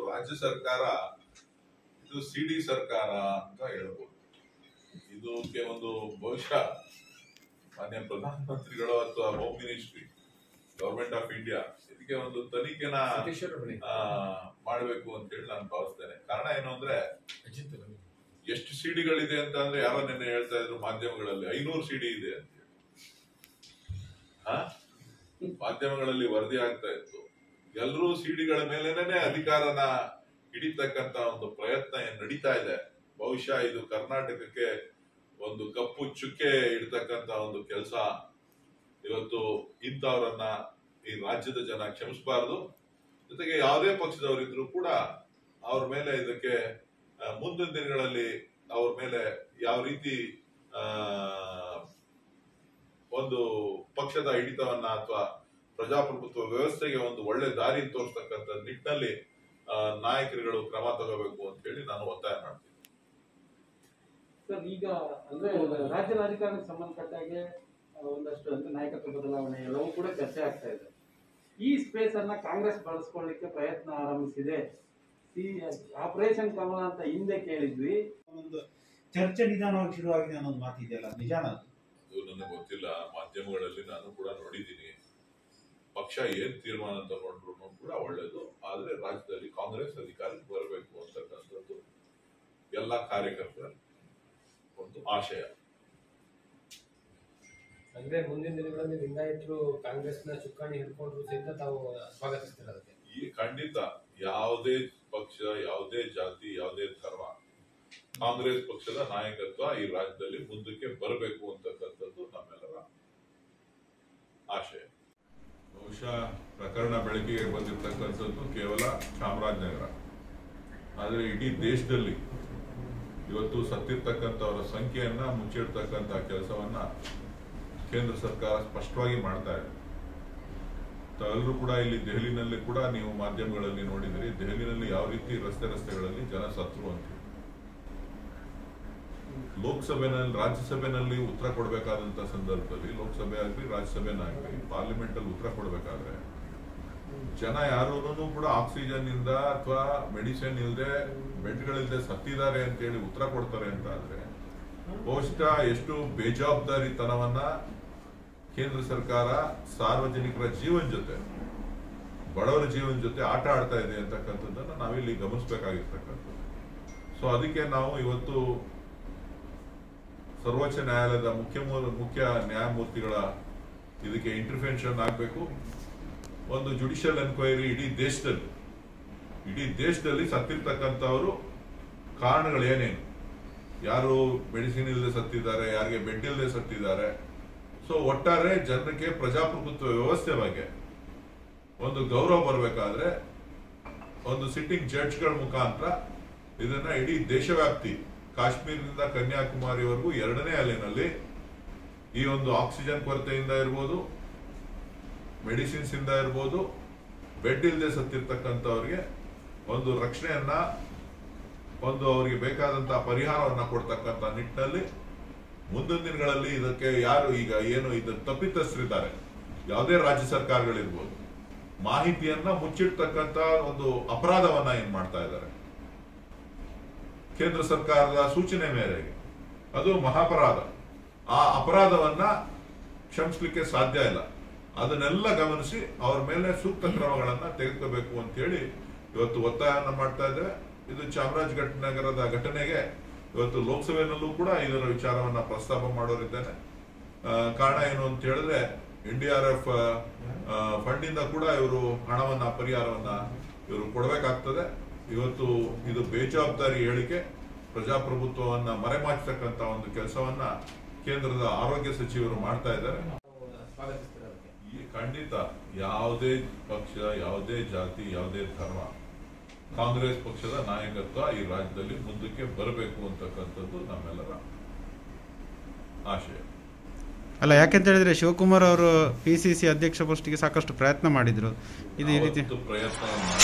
ರಾಜ್ಯ ಸರ್ಕಾರ ಇದು ಸಿ ಡಿ ಸರ್ಕಾರ ಅಂತ ಹೇಳ್ಬೋದು ಇದಕ್ಕೆ ಒಂದು ಬಹುಶಃ ಮಾನ್ಯ ಪ್ರಧಾನಮಂತ್ರಿಗಳು ಅಥವಾ home ministry government of India ಇದಕ್ಕೆ ಒಂದು ತನಿಖೆನ ಆ, ಮಾಡ್ಬೇಕು ಅಂತ ಹೇಳಿ ನಾನು ಭಾವಿಸ್ತೇನೆ ಕಾರಣ ಏನು ಅಂದ್ರೆ ಎಷ್ಟು ಸಿಡಿಗಳಿದೆ ಅಂತ ಅಂದ್ರೆ ಯಾರೋ ನಿನ್ನೆ ಹೇಳ್ತಾ ಇದ್ರು ಮಾಧ್ಯಮಗಳಲ್ಲಿ ಐನೂರು ಸಿಡಿ ಇದೆ ಅಂತ ಹೇಳಿ. ಆ? ಮಾಧ್ಯಮಗಳಲ್ಲಿ ವರದಿ ಆಗ್ತಾ ಇತ್ತು ಎಲ್ಲರೂ ಸಿಡಿಗಳ ಮೇಲೆನೆ ಅಧಿಕಾರನ ಹಿಡಿತಕ್ಕಂತ ಒಂದು ಪ್ರಯತ್ನ ಏನ್ ನಡೀತಾ ಇದೆ ಬಹುಶಃ ಇದು ಕರ್ನಾಟಕಕ್ಕೆ ಒಂದು ಕಪ್ಪು ಚುಕ್ಕೆ ಇಡ್ತಕ್ಕಂತ ಒಂದು ಕೆಲಸ ಇವತ್ತು ಇಂಥವ್ರನ್ನ ಈ ರಾಜ್ಯದ ಜನ ಕ್ಷಮಿಸಬಾರದು ಜೊತೆಗೆ ಯಾವುದೇ ಪಕ್ಷದವರಿದ್ರು ಕೂಡ ಅವ್ರ ಮೇಲೆ ಇದಕ್ಕೆ ಆ, ಮುಂದಿನ ದಿನಗಳಲ್ಲಿ ಅವ್ರ ಮೇಲೆ ಯಾವ ರೀತಿ ಆ, ಒಂದು ಪಕ್ಷದ ಹಿಡಿತವನ್ನ ಅಥವಾ ಪ್ರಜಾಪ್ರಭುತ್ವ ವ್ಯವಸ್ಥೆಗೆ ಒಂದು ಒಳ್ಳೆ ದಾರಿ ತೋರಿಸ್ತಕ್ಕಂಥ ನಿಟ್ಟಿನಲ್ಲಿ ಆ, ನಾಯಕರುಗಳು ಕ್ರಮ ತಗೋಬೇಕು ಅಂತ ಹೇಳಿ ನಾನು ಒತ್ತಾಯ ಮಾಡ್ತೀನಿ ಸರ್ ಈಗ ಅಂದ್ರೆ ರಾಜ್ಯ ರಾಜಕಾರಣಕ್ಕೆ ಸಂಬಂಧಪಟ್ಟಾಗೆ ಆ, ಒಂದಷ್ಟು ಅಂದ್ರೆ ನಾಯಕತ್ವ ಬದಲಾವಣೆ ಎಲ್ಲವೂ ಕೂಡ ಚರ್ಚೆ ಆಗ್ತಾ ಇದೆ ಈ ಸ್ಪೇಸ್ ಅನ್ನ ಕಾಂಗ್ರೆಸ್ ಬಳಸ್ಕೊಳ್ಳಿಕ್ಕೆ ಪ್ರಯತ್ನ ಆರಂಭಿಸಿದೆ ಈ ಆಪರೇಷನ್ ಕಮಲ ಅಂತ ಹಿಂದೆ ಕೇಳಿದ್ವಿ ಒಂದು ಚರ್ಚೆ ನಿಧಾನವಾಗಿ ಶುರುವಾಗಿದೆ ಅನ್ನೋದು ಮಾತಿದೆಯಲ್ಲ ನಿಜಾನ ಅದು? ಇದು ನನಗೆ ಗೊತ್ತಿಲ್ಲ ಮಾಧ್ಯಮಗಳಲ್ಲಿ ನಾನು ಕೂಡ ನೋಡಿದ್ದೀನಿ ಪಕ್ಷ ಏನ್ ತೀರ್ಮಾನ ತಗೊಂಡ್ರು ಕೂಡ ಒಳ್ಳೇದು ಆದ್ರೆ ರಾಜ್ಯದಲ್ಲಿ ಕಾಂಗ್ರೆಸ್ ಅಧಿಕಾರಕ್ಕೆ ಬರಬೇಕು ಅಂತಕ್ಕಂಥದ್ದು ಎಲ್ಲ ಕಾರ್ಯಕರ್ತರ ಒಂದು ಆಶಯ ಅಂದ್ರೆ ಮುಂದಿನ ದಿನಗಳಲ್ಲಿ ಲಿಂಗಾಯತರು ಕಾಂಗ್ರೆಸ್ನ ಚುಕ್ಕಾಣಿ ಹಿಡ್ಕೊಂಡ್ರು ಸಹಿತ ತಾವು ಸ್ವಾಗತಿಸ್ತೀರ ಅದಕ್ಕೆ ಈ ಖಂಡಿತ ಯಾವುದೇ ಪಕ್ಷ ಯಾವುದೇ ಜಾತಿ ಯಾವುದೇ ಧರ್ಮ ಕಾಂಗ್ರೆಸ್ ಪಕ್ಷದ ನಾಯಕತ್ವ ಈ ರಾಜ್ಯದಲ್ಲಿ ಮುಂದಕ್ಕೆ ಬರಬೇಕು ಅಂತಕ್ಕಂಥದ್ದು ನಮ್ಮೆಲ್ಲರ ಆಶಯ ಬಹುಶಃ ಪ್ರಕರಣ ಬೆಳಕಿಗೆ ಬಂದಿರತಕ್ಕಂಥದ್ದು ಕೇವಲ ಚಾಮರಾಜನಗರ ಆದರೆ ಇಡೀ ದೇಶದಲ್ಲಿ ಇವತ್ತು ಸತ್ತಿರ್ತಕ್ಕಂಥವರ ಸಂಖ್ಯೆಯನ್ನ ಮುಚ್ಚಿಡ್ತಕ್ಕಂಥ ಕೆಲಸವನ್ನ ಕೇಂದ್ರ ಸರ್ಕಾರ ಸ್ಪಷ್ಟವಾಗಿ ಮಾಡ್ತಾ ಇದೆ ತಾವೆಲ್ಲರೂ ಕೂಡ ಇಲ್ಲಿ ದೆಹಲಿನಲ್ಲಿ ಕೂಡ ನೀವು ಮಾಧ್ಯಮಗಳಲ್ಲಿ ನೋಡಿದಿರಿ ದೆಹಲಿನಲ್ಲಿ ಯಾವ ರೀತಿ ರಸ್ತೆ ರಸ್ತೆಗಳಲ್ಲಿ ಜನ ಸತ್ರು ಅಂತ ಲೋಕಸಭೆನಲ್ಲಿ ರಾಜ್ಯಸಭೆನಲ್ಲಿ ಉತ್ತರ ಕೊಡಬೇಕಾದಂತ ಸಂದರ್ಭದಲ್ಲಿ ಲೋಕಸಭೆ ಆಗಲಿ ರಾಜ್ಯಸಭೆನಾಗಲಿ ಪಾರ್ಲಿಮೆಂಟ್ ಅಲ್ಲಿ ಉತ್ತರ ಕೊಡಬೇಕಾದ್ರೆ ಜನ ಯಾರೂ ಕೂಡ ಆಕ್ಸಿಜನ್ ಇಂದ ಅಥವಾ ಮೆಡಿಸಿನ್ ಇಲ್ಲದೆ ಬೆಡ್ಗಳಿಲ್ಲದೆ ಸತ್ತಿದ್ದಾರೆ ಅಂತ ಹೇಳಿ ಉತ್ತರ ಕೊಡ್ತಾರೆ ಅಂತ ಆದ್ರೆ ಬಹುಶಃ ಎಷ್ಟು ಬೇಜವಾಬ್ದಾರಿತನವನ್ನ ಕೇಂದ್ರ ಸರ್ಕಾರ ಸಾರ್ವಜನಿಕರ ಜೀವನ ಜೊತೆ ಬಡವರ ಜೀವನ ಜೊತೆ ಆಟ ಆಡ್ತಾ ಇದೆ ಅಂತಕ್ಕಂಥದ್ದನ್ನ ನಾವಿಲ್ಲಿ ಗಮನಿಸಬೇಕಾಗಿರ್ತಕ್ಕಂಥದ್ದು ಸೊ ಅದಕ್ಕೆ ನಾವು ಇವತ್ತು ಸರ್ವೋಚ್ಚ ನ್ಯಾಯಾಲಯದ ಮುಖ್ಯ ಮೂ- ಮುಖ್ಯ ನ್ಯಾಯಮೂರ್ತಿಗಳ ಇದಕ್ಕೆ ಇಂಟರ್ವೆನ್ಷನ್ ಆಗಬೇಕು ಒಂದು ಜುಡಿಷಿಯಲ್ ಎನ್ಕ್ವೈರಿ ಇಡೀ ದೇಶದಲ್ಲಿ ಇಡೀ ದೇಶದಲ್ಲಿ ಸತ್ತಿರ್ತಕ್ಕಂಥವರು ಕಾರಣಗಳು ಏನೇನು ಯಾರು ಮೆಡಿಸಿನ್ ಇಲ್ಲದೆ ಸತ್ತಿದ್ದಾರೆ ಯಾರಿಗೆ ಬೆಡ್ ಇಲ್ಲದೆ ಸತ್ತಿದ್ದಾರೆ ಸೊ ಒಟ್ಟಾರೆ ಜನರಿಗೆ ಪ್ರಜಾಪ್ರಭುತ್ವ ವ್ಯವಸ್ಥೆ ಬಗ್ಗೆ ಒಂದು ಗೌರವ ಬರಬೇಕಾದ್ರೆ ಒಂದು ಸಿಟ್ಟಿಂಗ್ ಜಡ್ಜ್ಗಳ ಮುಖಾಂತರ ಇದನ್ನ ಇಡೀ ದೇಶವ್ಯಾಪ್ತಿ ಕಾಶ್ಮೀರದಿಂದ ಕನ್ಯಾಕುಮಾರಿವರೆಗೂ ಎರಡನೇ ಅಲೆನಲ್ಲಿ ಈ ಒಂದು ಆಕ್ಸಿಜನ್ ಕೊರತೆಯಿಂದ ಇರ್ಬೋದು ಮೆಡಿಸಿನ್ಸ್ ಇಂದ ಇರ್ಬೋದು ಬೆಡ್ ಇಲ್ಲದೆ ಸತ್ತಿರ್ತಕ್ಕಂಥವ್ರಿಗೆ ಒಂದು ರಕ್ಷಣೆಯನ್ನ ಒಂದು ಅವರಿಗೆ ಬೇಕಾದಂತಹ ಪರಿಹಾರವನ್ನ ಕೊಡ್ತಕ್ಕಂಥ ನಿಟ್ಟಿನಲ್ಲಿ ಮುಂದಿನ ದಿನಗಳಲ್ಲಿ ಇದಕ್ಕೆ ಯಾರು ಈಗ ಏನು ಇದು ತಪ್ಪಿತಸ್ಥರಿದ್ದಾರೆ ಯಾವುದೇ ರಾಜ್ಯ ಸರ್ಕಾರಗಳಿರ್ಬೋದು ಮಾಹಿತಿಯನ್ನ ಮುಚ್ಚಿಡ್ತಕ್ಕಂತ ಒಂದು ಅಪರಾಧವನ್ನ ಏನ್ ಮಾಡ್ತಾ ಇದ್ದಾರೆ ಕೇಂದ್ರ ಸರ್ಕಾರದ ಸೂಚನೆ ಮೇರೆಗೆ ಅದು ಮಹಾಪರಾಧ ಆ ಅಪರಾಧವನ್ನ ಕ್ಷಮಿಸ್ಲಿಕ್ಕೆ ಸಾಧ್ಯ ಇಲ್ಲ ಅದನ್ನೆಲ್ಲ ಗಮನಿಸಿ ಅವ್ರ ಮೇಲೆ ಸೂಕ್ತ ಕ್ರಮಗಳನ್ನ ತೆಗೆದುಕೋಬೇಕು ಅಂತ ಹೇಳಿ ಇವತ್ತು ಒತ್ತಾಯವನ್ನು ಮಾಡ್ತಾ ಇದ್ದೇವೆ ಇದು ಚಾಮರಾಜಘಟ್ಟ ನಗರದ ಘಟನೆಗೆ ಇವತ್ತು ಲೋಕಸಭೆಯಲ್ಲೂ ಕೂಡ ಇದರ ವಿಚಾರವನ್ನ ಪ್ರಸ್ತಾಪ ಮಾಡೋರಿದ್ದೇನೆ ಆ, ಕಾರಣ ಏನು ಅಂತ ಹೇಳಿದ್ರೆ N D R F fund ಇಂದ ಕೂಡ ಇವರು ಹಣವನ್ನ ಪರಿಹಾರವನ್ನ ಇವರು ಕೊಡಬೇಕಾಗ್ತದೆ ಇವತ್ತು ಇದು ಬೇಜವಾಬ್ದಾರಿ ಹೇಳಿಕೆ ಪ್ರಜಾಪ್ರಭುತ್ವವನ್ನ ಮರೆಮಾಚತಕ್ಕಂತ ಒಂದು ಕೆಲಸವನ್ನ ಕೇಂದ್ರದ ಆರೋಗ್ಯ ಸಚಿವರು ಮಾಡ್ತಾ ಇದ್ದಾರೆ ತಾವು ಸ್ವಾಗತಿಸ್ತೀರ ಅದಕ್ಕೆ ಈ ಖಂಡಿತ ಯಾವುದೇ ಪಕ್ಷ ಯಾವುದೇ ಜಾತಿ ಯಾವುದೇ ಧರ್ಮ ಕಾಂಗ್ರೆಸ್ ಪಕ್ಷದ ನಾಯಕತ್ವ ಈ ರಾಜ್ಯದಲ್ಲಿ ಮುಂದಕ್ಕೆ ಬರಬೇಕು ಅಂತಕ್ಕಂಥದ್ದು ನಮ್ಮೆಲ್ಲರ ಆಶಯ ಅಲ್ಲ ಯಾಕೆಂತ ಹೇಳಿದ್ರೆ ಶಿವಕುಮಾರ್ ಅವರು ಪಿ ಸಿ ಸಿ ಅಧ್ಯಕ್ಷ ಪೋಸ್ಟಿಗೆ ಸಾಕಷ್ಟು ಪ್ರಯತ್ನ ಮಾಡಿದ್ರು ಇದು ಈ ರೀತಿ ಅವತ್ತು ಪ್ರಯತ್ನ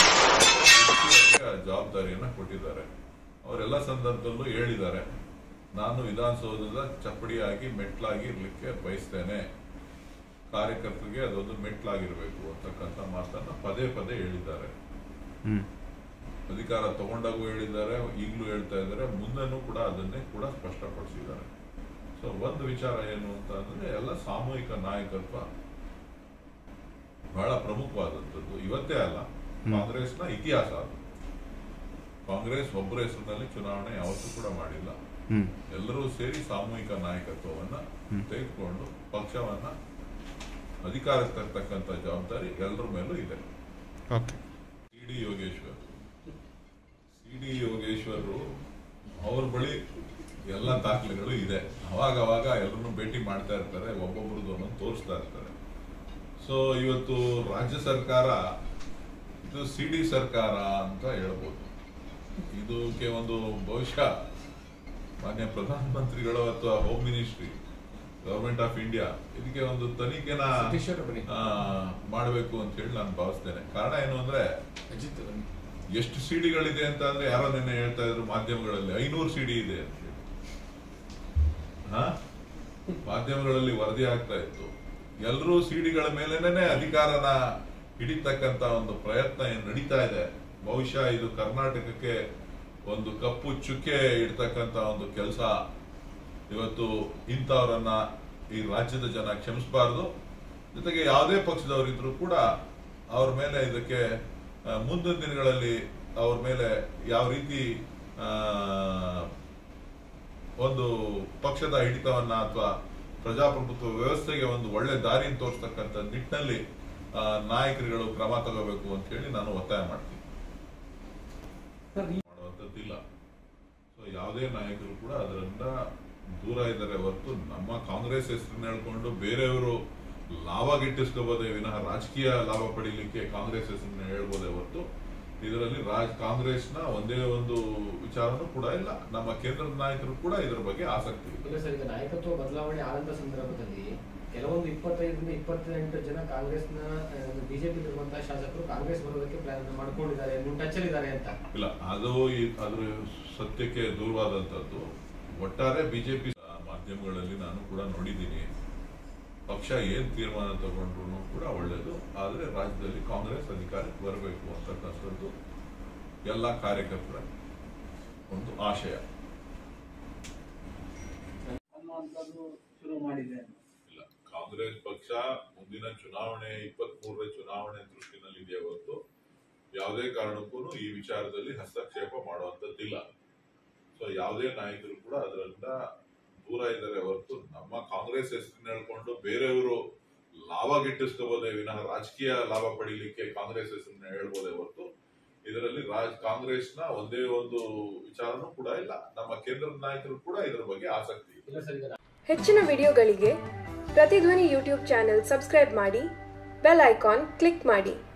ಮಾಡಿ ಜವಾಬ್ದಾರಿಯನ್ನ ಕೊಟ್ಟಿದ್ದಾರೆ ಅವರೆಲ್ಲ ಸಂದರ್ಭದಲ್ಲೂ ಹೇಳಿದ್ದಾರೆ ನಾನು ವಿಧಾನಸೌಧದ ಚಪ್ಪಡಿಯಾಗಿ ಮೆಟ್ಲಾಗಿ ಇರ್ಲಿಕ್ಕೆ ಬಯಸ್ತೇನೆ ಕಾರ್ಯಕರ್ತರಿಗೆ ಅದೊಂದು ಮೆಟ್ಲಾಗಿರ್ಬೇಕು ಅಂತಕ್ಕಂಥ ಮಾತನ್ನ ಪದೇ ಪದೇ ಹೇಳಿದ್ದಾರೆ ಹ್ಮ್ ಅಧಿಕಾರ ತಗೊಂಡಾಗೂ ಹೇಳಿದ್ದಾರೆ ಈಗಲೂ ಹೇಳ್ತಾ ಇದ್ದಾರೆ ಮುಂದೆನೂ ಕೂಡ ಅದನ್ನೇ ಕೂಡ ಸ್ಪಷ್ಟಪಡಿಸಿದ್ದಾರೆ ಸೊ ಒಂದು ವಿಚಾರ ಏನು ಅಂತ ಅಂದ್ರೆ ಎಲ್ಲ ಸಾಮೂಹಿಕ ನಾಯಕತ್ವ ಬಹಳ ಪ್ರಮುಖವಾದಂಥದ್ದು ಇವತ್ತೇ ಅಲ್ಲ ಕಾಂಗ್ರೆಸ್ನ ಇತಿಹಾಸ ಅದು ಕಾಂಗ್ರೆಸ್ ಒಬ್ಬರ ಹೆಸರಿನಲ್ಲಿ ಚುನಾವಣೆ ಯಾವತ್ತೂ ಕೂಡ ಮಾಡಿಲ್ಲ ಹ್ಞೂ ಎಲ್ಲರೂ ಸೇರಿ ಸಾಮೂಹಿಕ ನಾಯಕತ್ವವನ್ನ ತೆಗೆದುಕೊಂಡು ಪಕ್ಷವನ್ನ ಅಧಿಕಾರಕ್ಕೆ ತರ್ತಕ್ಕಂಥ ಜವಾಬ್ದಾರಿ ಎಲ್ಲರ ಮೇಲೂ ಇದೆ okay C D Yogeshwar C D Yogeshwar ಅವ್ರ ಬಳಿ ಎಲ್ಲ ದಾಖಲೆಗಳು ಇದೆ ಅವಾಗ ಅವಾಗ ಎಲ್ಲರನ್ನು ಭೇಟಿ ಮಾಡ್ತಾ ಇರ್ತಾರೆ ಒಬ್ಬೊಬ್ರದ್ದು ಒಂದೊಂದು ತೋರಿಸ್ತಾ ಇರ್ತಾರೆ ಸೊ ಇವತ್ತು ರಾಜ್ಯ ಸರ್ಕಾರ ಇದು ಸಿ ಡಿ ಸರ್ಕಾರ ಅಂತ ಹೇಳ್ಬೋದು ಇದಕ್ಕೆ ಒಂದು ಬಹುಶಃ ಮಾನ್ಯ ಪ್ರಧಾನಮಂತ್ರಿಗಳು ಅಥವಾ home ministry government of India ಇದಕ್ಕೆ ಒಂದು ತನಿಖೆನ ಸತೀಶ್ ಅವ್ರು ಬನ್ನಿ. ಆ, ಮಾಡಬೇಕು ಅಂತ ಹೇಳಿ ನಾನು ಭಾವಿಸ್ತೇನೆ ಕಾರಣ ಏನು ಅಂದ್ರೆ ಅಜಿತ್ ಬನ್ನಿ. ಎಷ್ಟು ಸಿಡಿಗಳಿದೆ ಅಂತ ಅಂದ್ರೆ ಯಾರೋ ನಿನ್ನೆ ಹೇಳ್ತಾ ಇದ್ರು ಮಾಧ್ಯಮಗಳಲ್ಲಿ ಐನೂರು ಸಿಡಿ ಇದೆ ಅಂತ ಹೇಳಿ ಹಾ ಮಾಧ್ಯಮಗಳಲ್ಲಿ ವರದಿ ಆಗ್ತಾ ಇತ್ತು ಎಲ್ಲರೂ ಸಿಡಿಗಳ ಮೇಲೇನೆ ಅಧಿಕಾರನ ಹಿಡಿತಕ್ಕಂತ ಒಂದು ಪ್ರಯತ್ನ ಏನ್ ನಡೀತಾ ಇದೆ ಬಹುಶಃ ಇದು ಕರ್ನಾಟಕಕ್ಕೆ ಒಂದು ಕಪ್ಪು ಚುಕ್ಕೆ ಇಡ್ತಕ್ಕಂತ ಒಂದು ಕೆಲಸ ಇವತ್ತು ಇಂಥವರನ್ನ ಈ ರಾಜ್ಯದ ಜನ ಕ್ಷಮಿಸಬಾರ್ದು ಜೊತೆಗೆ ಯಾವುದೇ ಪಕ್ಷದವರಿದ್ರು ಕೂಡ ಅವ್ರ ಮೇಲೆ ಇದಕ್ಕೆ ಆ, ಮುಂದಿನ ದಿನಗಳಲ್ಲಿ ಅವ್ರ ಮೇಲೆ ಯಾವ ರೀತಿ ಆ, ಒಂದು ಪಕ್ಷದ ಹಿಡಿತವನ್ನ ಅಥವಾ ಪ್ರಜಾಪ್ರಭುತ್ವ ವ್ಯವಸ್ಥೆಗೆ ಒಂದು ಒಳ್ಳೆ ದಾರಿಯನ್ನು ತೋರಿಸ್ತಕ್ಕಂಥ ನಿಟ್ಟಿನಲ್ಲಿ ಆ, ನಾಯಕರುಗಳು ಕ್ರಮ ತಗೋಬೇಕು ಅಂತ ಹೇಳಿ ನಾನು ಒತ್ತಾಯ ಮಾಡ್ತೀನಿ ಸರ್ ಈ ಮಾಡುವಂಥದ್ದಿಲ್ಲ ಸೊ ಯಾವುದೇ ನಾಯಕರು ಕೂಡ ಅದರಿಂದ ದೂರ ಇದ್ದಾರೆ ಹೊರತು ನಮ್ಮ ಕಾಂಗ್ರೆಸ್ ಹೆಸರನ್ನ ಹೇಳ್ಕೊಂಡು ಬೇರೆಯವರು ಲಾಭ ಗಿಟ್ಟಿಸ್ಕೋಬೋದೇ ವಿನಃ ರಾಜಕೀಯ ಲಾಭ ಪಡೀಲಿಕ್ಕೆ ಕಾಂಗ್ರೆಸ್ ಹೆಸರನ್ನ ಹೇಳ್ಬೋದೇ ಹೊರತು ಇದರಲ್ಲಿ ರಾಜ್ ಕಾಂಗ್ರೆಸ್ನ ಒಂದೇ ಒಂದು ವಿಚಾರನೂ ಕೂಡ ಇಲ್ಲ ನಮ್ಮ ಕೇಂದ್ರದ ನಾಯಕರು ಕೂಡ ಇದರ ಬಗ್ಗೆ ಆಸಕ್ತಿ ಇದೆ ಇಲ್ಲ ಸರ್ ಈಗ ನಾಯಕತ್ವ ಬದಲಾವಣೆ ಆದಂತ ಸಂದರ್ಭದಲ್ಲಿ ಕೆಲವೊಂದು ಇಪ್ಪತ್ತೈದರಿಂದ ಇಪ್ಪತ್ತೆಂಟು ಜನ ಕಾಂಗ್ರೆಸ್ನ ಬಿಜೆಪಿ ಇರುವಂತಹ ಶಾಸಕರು ಕಾಂಗ್ರೆಸ್ ಬರೋದಕ್ಕೆ ಪ್ಲಾನ್ ಮಾಡ್ಕೊಂಡಿದ್ದಾರೆ ಟಚ್ ಇದ್ದಾರೆ ಅಂತ ಇಲ್ಲ ಅದು ಈ- ಅದ್ರ ಸತ್ಯಕ್ಕೆ ದೂರವಾದಂಥದ್ದು ಒಟ್ಟಾರೆ ಬಿಜೆಪಿ ಮಾಧ್ಯಮಗಳಲ್ಲಿ ನಾನು ಕೂಡ ನೋಡಿದ್ದೀನಿ ಪಕ್ಷ ಏನ್ ತೀರ್ಮಾನ ತಗೊಂಡ್ರು ಕೂಡ ಒಳ್ಳೇದು ಆದ್ರೆ ರಾಜ್ಯದಲ್ಲಿ ಕಾಂಗ್ರೆಸ್ ಅಧಿಕಾರಕ್ಕೆ ಬರಬೇಕು ಅಂತಕ್ಕಂಥದ್ದು ಎಲ್ಲ ಕಾರ್ಯಕರ್ತರ ಒಂದು ಆಶಯ ಅನ್ನುವಂಥದ್ದು ಶುರು ಮಾಡಿದೆ ಇಲ್ಲ ಕಾಂಗ್ರೆಸ್ ಪಕ್ಷ ಮುಂದಿನ ಚುನಾವಣೆ ಇಪ್ಪತ್ತ್ ಮೂರನೇ ಚುನಾವಣೆ ದೃಷ್ಟಿನಲ್ಲಿ ಇದೆ ಹೊರತು ಯಾವುದೇ ಕಾರಣಕ್ಕೂ ಈ ವಿಚಾರದಲ್ಲಿ ಹಸ್ತಕ್ಷೇಪ ಮಾಡುವಂತದ್ದಿಲ್ಲ ಸೊ ಯಾವುದೇ ನಾಯಕರು ಕೂಡ ಅದರಿಂದ ದೂರ ಇದ್ದಾರೆ ಹೊರತು ನಮ್ಮ ಕಾಂಗ್ರೆಸ್ ಹೆಸರನ್ನ ಹೇಳ್ಕೊಂಡು ಬೇರೆಯವರು ಲಾಭ ಗಿಟ್ಟಿಸ್ಕೋಬೋದೇ ವಿನಃ ರಾಜಕೀಯ ಲಾಭ ಪಡೀಲಿಕ್ಕೆ ಕಾಂಗ್ರೆಸ್ ಹೆಸರನ್ನ ಹೇಳ್ಬೋದೇ ಹೊರತು ಇದರಲ್ಲಿ ರಾಜ್ ಕಾಂಗ್ರೆಸ್ನ ಒಂದೇ ಒಂದು ವಿಚಾರನೂ ಕೂಡ ಇಲ್ಲ ನಮ್ಮ ಕೇಂದ್ರದ ನಾಯಕರು ಕೂಡ ಇದರ ಬಗ್ಗೆ ಆಸಕ್ತಿ ಇದೆ ಇಲ್ಲ ಸರ್ ಈಗ ಹೆಚ್ಚಿನ ವಿಡಿಯೋಗಳಿಗೆ ಪ್ರತಿಧ್ವನಿ ಯೂಟ್ಯೂಬ್ ಚಾನೆಲ್ ಸಬ್ಸ್ಕ್ರೈಬ್ ಮಾಡಿ ಬೆಲ್ ಐಕಾನ್ ಕ್ಲಿಕ್ ಮಾಡಿ